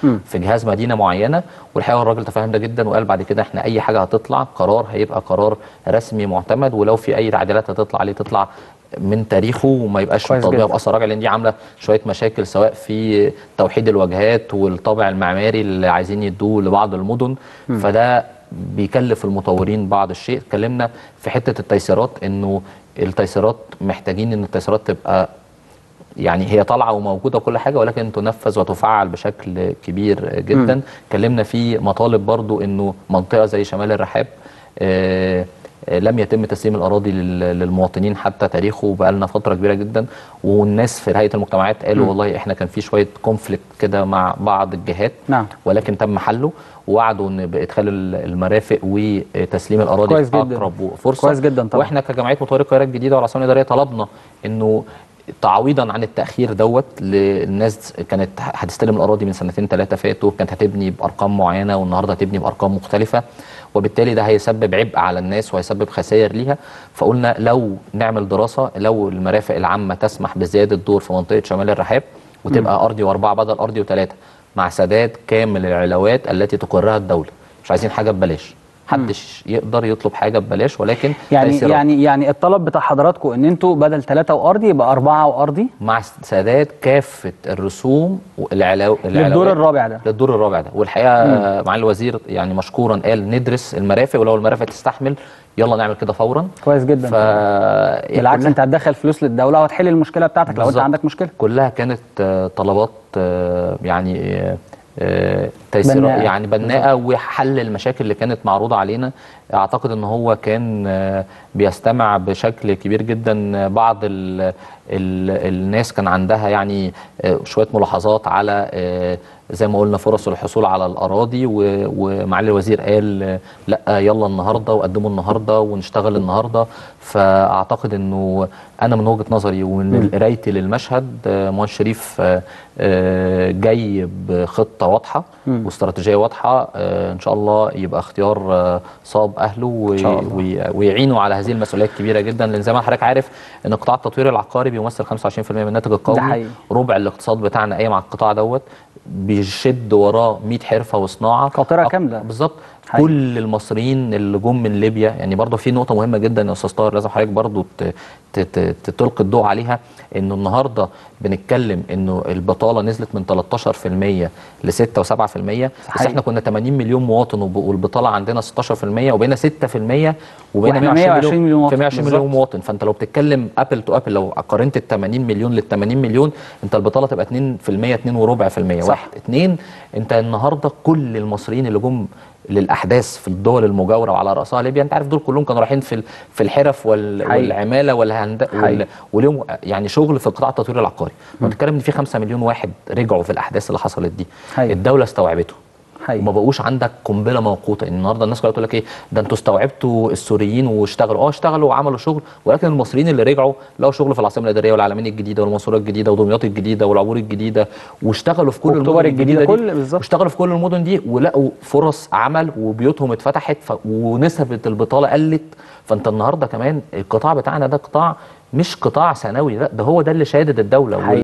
مم. في جهاز مدينه معينه والحقيقه الراجل تفهم ده جدا وقال بعد كده احنا اي حاجه هتطلع قرار هيبقى قرار رسمي معتمد ولو في اي تعديلات هتطلع عليه تطلع من تاريخه وما يبقاش كويس تطبيقها جدا. باثر راجع لان دي عامله شويه مشاكل سواء في توحيد الواجهات والطابع المعماري اللي عايزين يدوه لبعض المدن فده بيكلف المطورين بعض الشيء اتكلمنا في حته التيسيرات انه التيسيرات محتاجين ان التيسيرات تبقى يعني هي طالعه وموجوده وكل حاجه ولكن تنفذ وتفعل بشكل كبير جدا اتكلمنا في مطالب برضو انه منطقه زي شمال الرحاب آه، آه، لم يتم تسليم الاراضي لل- للمواطنين حتى تاريخه بقى لنا فتره كبيره جدا والناس في هيئه المجتمعات قالوا والله احنا كان في شويه كونفليكت كده مع بعض الجهات نعم. ولكن تم حله ووعدوا ان بادخال ال- المرافق وتسليم الاراضي كويس في جدا. اقرب فرصه كويس جدا طبعا. واحنا كجمعيه مطوري القاهره الجديده والعاصمه الاداريه طلبنا انه تعويضا عن التاخير دوت للناس كانت هتستلم الاراضي من سنتين ثلاثه فاتوا كانت هتبني بارقام معينه والنهارده هتبني بارقام مختلفه وبالتالي ده هيسبب عبء على الناس وهيسبب خسائر ليها فقلنا لو نعمل دراسه لو المرافق العامه تسمح بزياده دور في منطقه شمال الرحاب وتبقى ارضي واربعه بدل ارضي وثلاثه مع سداد كامل العلاوات التي تقرها الدوله مش عايزين حاجه ببلاش محدش يقدر يطلب حاجه ببلاش ولكن يعني تيسيرات. يعني يعني الطلب بتاع حضراتكم ان انتوا بدل ثلاثة وارضي يبقى أربعة وارضي مع سداد كافه الرسوم والعلاو للدور العلاوات الرابع ده للدور الرابع ده والحقيقه معالي الوزير يعني مشكورا قال ندرس المرافق ولو المرافق تستحمل يلا نعمل كده فورا كويس جدا ف بالعكس كلها- انت هتدخل فلوس للدولة وهتحل المشكلة بتاعتك لو انت بالظبط. عندك مشكلة كلها كانت آه، طلبات آه، يعني آه، آه، تيسير بناءة. يعني بناءه وحل المشاكل اللي كانت معروضه علينا اعتقد ان هو كان آه، بيستمع بشكل كبير جدا آه، بعض ال ال الناس كان عندها يعني آه، شويه ملاحظات على آه، زي ما قلنا فرص الحصول على الاراضي و- ومعالي الوزير قال آه، لا يلا النهارده وقدموا النهارده ونشتغل النهارده فاعتقد انه انا من وجهه نظري ومن قرايتي للمشهد آه، مهندس شريف آه، آه، جاي بخطه واضحه واستراتيجيه واضحه آه، ان شاء الله يبقى اختيار آه، صاب اهله وي- شاء الله. وي- ويعينوا على هذه المسؤوليه الكبيره جدا لان زي ما حضرتك عارف ان قطاع التطوير العقاري بيمثل 25% من الناتج القومي حقيقي. ربع الاقتصاد بتاعنا قايم على القطاع دوت بيشد وراه 100 حرفه وصناعه قاطرة أك- كاملة. بالظبط حقيقي. كل المصريين اللي جم من ليبيا يعني برضه في نقطه مهمه جدا يا استاذ طاهر لازم حضرتك برضه ت- ت- ت- ت- تلقي الضوء عليها انه النهارده بنتكلم انه البطاله نزلت من 13% ل 6 و7% بس صحيح. احنا كنا 80 مليون مواطن وب- والبطاله عندنا 16% وبقينا 6% وبقينا وإحنا 120 مليون مواطن. في 120 بالظبط. مليون مواطن فانت لو بتتكلم ابل تو ابل لو قارنت ال 80 مليون لل 80 مليون انت البطاله تبقى 2% 2 وربع في المية صح. واحد اتنين انت النهارده كل المصريين اللي جم للاحداث في الدول المجاوره وعلى راسها ليبيا انت عارف دول كلهم كانوا رايحين في ال- في الحرف وال حقيقي. والعماله والهند حقيقي. وال وليهم يعني شغل في قطاع التطوير العقاري بنتكلم ان في 5 مليون واحد رجعوا في الاحداث اللي حصلت دي حقيقي. الدوله استوعبته حقيقي. وما بقوش عندك قنبله موقوته النهارده الناس كلها تقول لك ايه ده انتوا استوعبتوا السوريين واشتغلوا اه اشتغلوا وعملوا شغل ولكن المصريين اللي رجعوا لقوا شغل في العاصمه الاداريه والعلمين الجديده والمنصوره الجديده ودمياط الجديده والعبور الجديده واشتغلوا في كل واكتوبر المدن الجديدة، دي كل- بالظبط. اشتغلوا في كل المدن دي ولقوا فرص عمل وبيوتهم اتفتحت ف... ونسبه البطاله قلت فانت النهارده كمان القطاع بتاعنا ده قطاع مش قطاع ثانوي لا ده هو ده اللي شادد الدوله حقيقي.